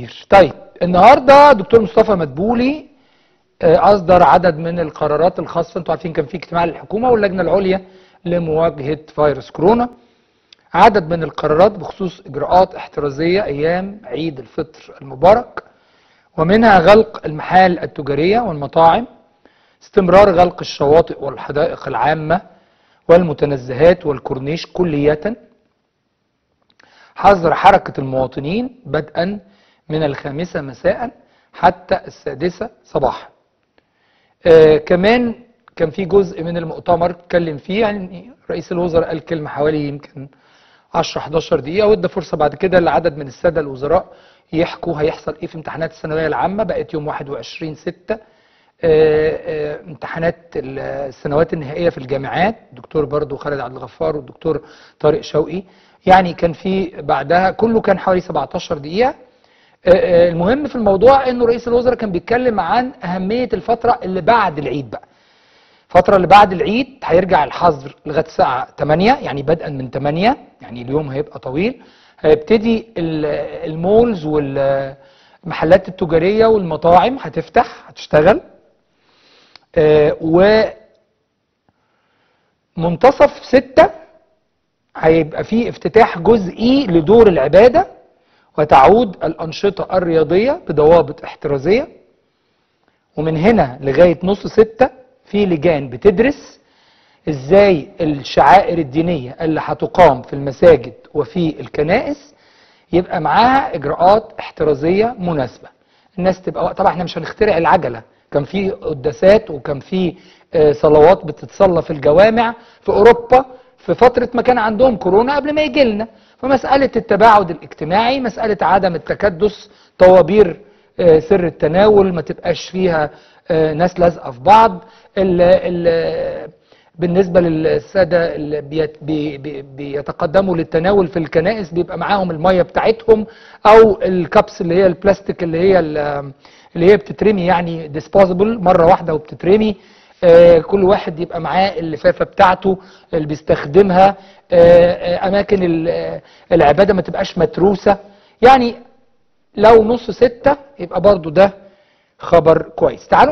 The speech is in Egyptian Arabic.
طيب النهارده دكتور مصطفى مدبولي آه، اصدر عدد من القرارات الخاصه انتوا عارفين كان في اجتماع للحكومه واللجنه العليا لمواجهه فيروس كورونا عدد من القرارات بخصوص اجراءات احترازيه ايام عيد الفطر المبارك ومنها غلق المحال التجاريه والمطاعم استمرار غلق الشواطئ والحدائق العامه والمتنزهات والكورنيش كليه حظر حركه المواطنين بدءا من الخامسه مساء حتى السادسه صباحا آه كمان كان في جزء من المؤتمر اتكلم فيه يعني رئيس الوزراء قال كلمه حوالي يمكن 10 11 دقيقه وادى فرصه بعد كده لعدد من الساده الوزراء يحكوا هيحصل ايه في امتحانات الثانويه العامه بقت يوم 21 6 آه، امتحانات السنوات النهائيه في الجامعات الدكتور برضو خالد عبد الغفار والدكتور طارق شوقي يعني كان في بعدها كله كان حوالي 17 دقيقه آه، آه، المهم في الموضوع انه رئيس الوزراء كان بيتكلم عن اهميه الفتره اللي بعد العيد بقى الفتره اللي بعد العيد هيرجع الحظر لغايه الساعه 8 يعني بدءا من 8 يعني اليوم هيبقى طويل هيبتدي ال- المولز والمحلات التجاريه والمطاعم هتفتح هتشتغل آه، ومنتصف ستة هيبقى فيه افتتاح جزئي لدور العبادة وتعود الأنشطة الرياضية بضوابط احترازية ومن هنا لغاية نص ستة في لجان بتدرس ازاي الشعائر الدينية اللي هتقام في المساجد وفي الكنائس يبقى معاها اجراءات احترازية مناسبة الناس تبقى طبعا احنا مش هنخترع العجلة كان في قداسات وكان في آه، صلوات بتتصلى في الجوامع في اوروبا في فترة ما كان عندهم كورونا قبل ما يجي لنا فمسألة التباعد الاجتماعي مسألة عدم التكدس طوابير آه، سر التناول ما تبقاش فيها آه، ناس لازقة في بعض ال ال بالنسبة للسادة اللي بيت بي بي بيتقدموا للتناول في الكنائس بيبقى معاهم المية بتاعتهم أو الكبس اللي هي البلاستيك اللي هي ال- اللي هي بتترمي يعني ديسبوزبل مرة واحدة وبتترمي آه، كل واحد يبقى معاه اللفافة بتاعته اللي بيستخدمها آه، آه، أماكن ال- آه، العبادة ما تبقاش متروسة يعني لو نص ستة يبقى برضو ده خبر كويس تعالوا